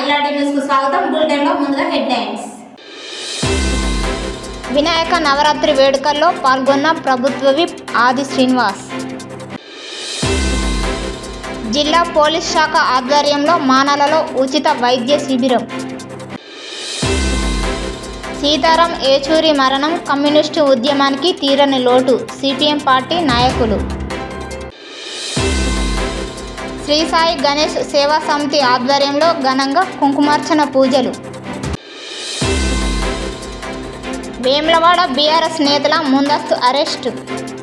LRT news కు స్వాగతం bulletin లో ముందుగా హెడ్లైన్స్ వినాయక నవరాత్రి వేడుకల్లో పాల్గొన్న ప్రభుత్వ విప్ ఆది శ్రీనివాస్ జిల్లా పోలీస్ శాఖ ఆధ్వర్యంలో మానాలలో ఉచిత వైద్య శిబిరం సీతారాం ఏచూరి మరణం కమ్యూనిస్టు ఉద్యమానికి తీరని లోటు సిపిఎం పార్టీ నాయకులు శ్రీ సాయి గణేష్ సేవా సమితి ఆధ్వర్యంలో ఘనంగా కుంకుమార్చన పూజలు వేములవాడ బీఆర్ఎస్ నేతల ముందస్తు అరెస్టు